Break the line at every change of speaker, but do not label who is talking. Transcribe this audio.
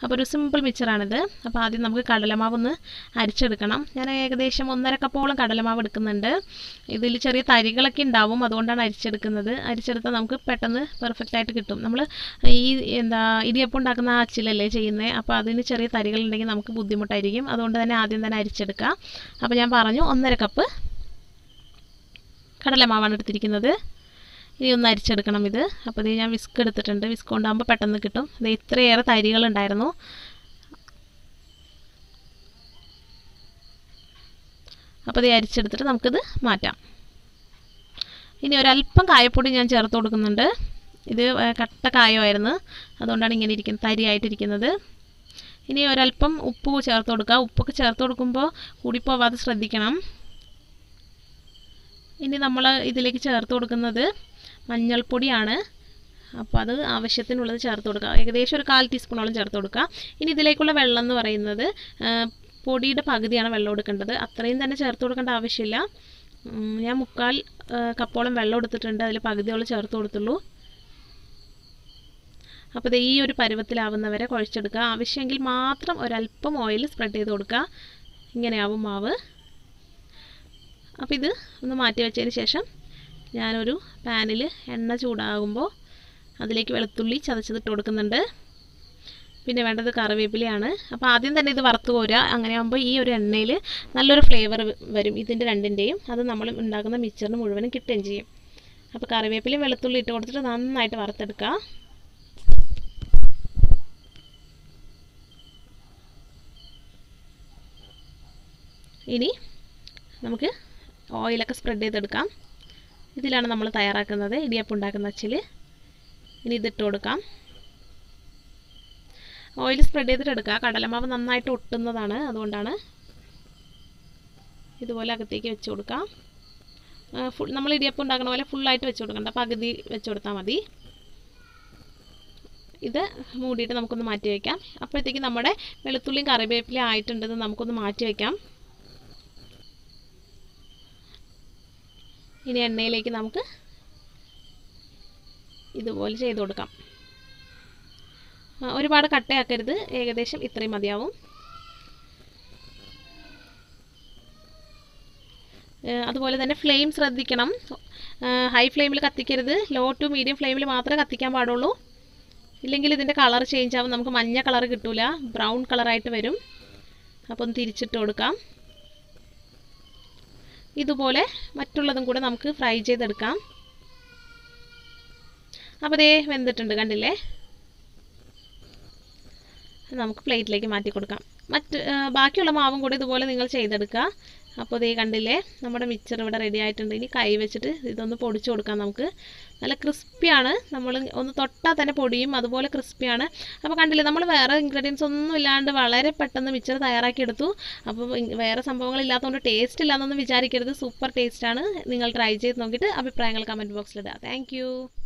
അപ്പോൾ ഒരു സിമ്പിൾ മിക്സറാണിത് അപ്പോൾ ആദ്യം നമുക്ക് കടലമാവ് ഒന്ന് അരിച്ചെടുക്കണം ഞാൻ ഏകദേശം ഒന്നര കപ്പോളം കടലമാവ് എടുക്കുന്നുണ്ട് ഇതിൽ ചെറിയ തരികളൊക്കെ ഉണ്ടാവും അതുകൊണ്ടാണ് അരിച്ചെടുക്കുന്നത് അരിച്ചെടുത്താൽ നമുക്ക് പെട്ടെന്ന് പെർഫെക്റ്റ് ആയിട്ട് കിട്ടും നമ്മൾ ഈ എന്താ ഇടിയപ്പം ഉണ്ടാക്കുന്ന ആ അച്ചിലല്ലേ ചെയ്യുന്നത് അപ്പോൾ അതിന് ചെറിയ തരികളുണ്ടെങ്കിൽ നമുക്ക് ബുദ്ധിമുട്ടായിരിക്കും അതുകൊണ്ട് തന്നെ ആദ്യം തന്നെ അരിച്ചെടുക്കുക അപ്പോൾ ഞാൻ പറഞ്ഞു ഒന്നര കപ്പ് കടലമാവാണ് എടുത്തിരിക്കുന്നത് ഇനി ഒന്ന് അരിച്ചെടുക്കണം ഇത് അപ്പോൾ ഇത് ഞാൻ വിസ്ക് എടുത്തിട്ടുണ്ട് വിസ്ക് കൊണ്ടാകുമ്പോൾ പെട്ടെന്ന് കിട്ടും ഇത് ഇത്രയേറെ തരികളുണ്ടായിരുന്നു അപ്പോൾ ഇത് അരിച്ചെടുത്തിട്ട് നമുക്കിത് മാറ്റാം ഇനി ഒരല്പം കായപ്പൊടി ഞാൻ ചേർത്ത് കൊടുക്കുന്നുണ്ട് ഇത് കട്ട കായമായിരുന്നു അതുകൊണ്ടാണ് ഇങ്ങനെ ഇരിക്കുന്നത് തരിയായിട്ടിരിക്കുന്നത് ഇനി ഒരല്പം ഉപ്പ് ചേർത്ത് കൊടുക്കുക ഉപ്പൊക്കെ ചേർത്ത് കൊടുക്കുമ്പോൾ കൂടിപ്പോവാതെ ശ്രദ്ധിക്കണം ഇനി നമ്മൾ ഇതിലേക്ക് ചേർത്ത് കൊടുക്കുന്നത് മഞ്ഞൾപ്പൊടിയാണ് അപ്പോൾ അത് ആവശ്യത്തിനുള്ളത് ചേർത്ത് കൊടുക്കുക ഏകദേശം ഒരു കാൽ ടീസ്പൂണോളം ചേർത്ത് കൊടുക്കുക ഇനി ഇതിലേക്കുള്ള വെള്ളം എന്ന് പറയുന്നത് പൊടിയുടെ പകുതിയാണ് വെള്ളം കൊടുക്കേണ്ടത് അത്രയും തന്നെ ചേർത്ത് കൊടുക്കേണ്ട ആവശ്യമില്ല ഞാൻ മുക്കാൽ കപ്പോളം വെള്ളം എടുത്തിട്ടുണ്ട് അതിൽ പകുതിയോളം ചേർത്ത് കൊടുത്തുള്ളൂ അപ്പോൾ ഇത് ഈ ഒരു പരുവത്തിലാവുന്നവരെ കുഴച്ചെടുക്കുക ആവശ്യമെങ്കിൽ മാത്രം ഒരല്പം ഓയിൽ സ്പ്രെഡ് ചെയ്ത് കൊടുക്കുക ഇങ്ങനെയാവും മാവ് അപ്പോൾ ഇത് ഒന്ന് മാറ്റി വെച്ചതിന് ശേഷം ഞാനൊരു പാനിൽ എണ്ണ ചൂടാകുമ്പോൾ അതിലേക്ക് വെളുത്തുള്ളി ചതച്ചതിട്ട് കൊടുക്കുന്നുണ്ട് പിന്നെ വേണ്ടത് കറിവേപ്പിലയാണ് അപ്പോൾ ആദ്യം തന്നെ ഇത് വറുത്ത് കോരുക അങ്ങനെ ആകുമ്പോൾ ഈ ഒരു എണ്ണയിൽ നല്ലൊരു ഫ്ലേവർ വരും ഇതിൻ്റെ രണ്ടിൻ്റെയും അത് നമ്മൾ ഉണ്ടാക്കുന്ന മിക്സറിന് മുഴുവനും കിട്ടുകയും ചെയ്യും അപ്പോൾ കറിവേപ്പിലയും വെളുത്തുള്ളി ഇട്ട് കൊടുത്തിട്ട് നന്നായിട്ട് വറുത്തെടുക്കുക ഇനി നമുക്ക് ഓയിലൊക്കെ സ്പ്രെഡ് ചെയ്തെടുക്കാം ഇതിലാണ് നമ്മൾ തയ്യാറാക്കുന്നത് ഇടിയപ്പം ഉണ്ടാക്കുന്ന അച്ചിൽ ഇനി ഇതിട്ട് കൊടുക്കാം ഓയിൽ സ്പ്രെഡ് ചെയ്തിട്ട് എടുക്കുക കടലമാവ് നന്നായിട്ട് ഒട്ടുന്നതാണ് അതുകൊണ്ടാണ് ഇതുപോലെ അകത്തേക്ക് വെച്ച് കൊടുക്കാം ഫുൾ നമ്മൾ ഇടിയപ്പം ഉണ്ടാക്കുന്ന പോലെ ഫുള്ളായിട്ട് വെച്ച് കൊടുക്കണ്ട പകുതി വെച്ച് കൊടുത്താൽ മതി ഇത് മൂടിയിട്ട് നമുക്കൊന്ന് മാറ്റി വയ്ക്കാം അപ്പോഴത്തേക്ക് നമ്മുടെ വെളുത്തുള്ളിയും കറിവേപ്പിലയും ആയിട്ടുണ്ടെന്ന് നമുക്കൊന്ന് മാറ്റി വയ്ക്കാം ഇനി എണ്ണയിലേക്ക് നമുക്ക് ഇതുപോലെ ചെയ്ത് കൊടുക്കാം ഒരുപാട് കട്ടയാക്കരുത് ഏകദേശം ഇത്രയും മതിയാവും അതുപോലെ തന്നെ ഫ്ലെയിം ശ്രദ്ധിക്കണം ഹൈ ഫ്ലെയിമിൽ കത്തിക്കരുത് ലോ ടു മീഡിയം ഫ്ലെയിമിൽ മാത്രമേ കത്തിക്കാൻ പാടുള്ളൂ ഇല്ലെങ്കിൽ ഇതിൻ്റെ കളർ ചേഞ്ച് ആവും നമുക്ക് മഞ്ഞ കളർ കിട്ടൂല ബ്രൗൺ കളറായിട്ട് വരും അപ്പോൾ ഒന്ന് തിരിച്ചിട്ട് കൊടുക്കാം ഇതുപോലെ മറ്റുള്ളതും കൂടെ നമുക്ക് ഫ്രൈ ചെയ്തെടുക്കാം അപ്പോൾ ദേ വെന്തിട്ടുണ്ട് കണ്ടില്ലേ നമുക്ക് പ്ലേറ്റിലേക്ക് മാറ്റി കൊടുക്കാം മറ്റ് ബാക്കിയുള്ള മാവും കൂടി ഇതുപോലെ നിങ്ങൾ ചെയ്തെടുക്കുക അപ്പോൾ ദേ കണ്ടില്ലേ നമ്മുടെ മിക്സർ ഇവിടെ റെഡി ആയിട്ടുണ്ട് ഇനി കൈ വെച്ചിട്ട് ഇതൊന്ന് പൊടിച്ചു കൊടുക്കാം നമുക്ക് നല്ല ക്രിസ്പിയാണ് നമ്മൾ ഒന്ന് തൊട്ടാൽ തന്നെ പൊടിയും അതുപോലെ ക്രിസ്പിയാണ് അപ്പോൾ കണ്ടില്ലേ നമ്മൾ വേറെ ഇൻഗ്രീഡിയൻസ് ഒന്നും ഇല്ലാണ്ട് വളരെ പെട്ടെന്ന് മിക്സർ തയ്യാറാക്കി എടുത്തു അപ്പോൾ വേറെ സംഭവങ്ങൾ ഇല്ലാത്തതുകൊണ്ട് ടേസ്റ്റ് ഇല്ലാന്നൊന്നും വിചാരിക്കരുത് സൂപ്പർ ടേസ്റ്റാണ് നിങ്ങൾ ട്രൈ ചെയ്ത് നോക്കിയിട്ട് അഭിപ്രായങ്ങൾ കമൻറ്റ് ബോക്സിലിടുക താങ്ക്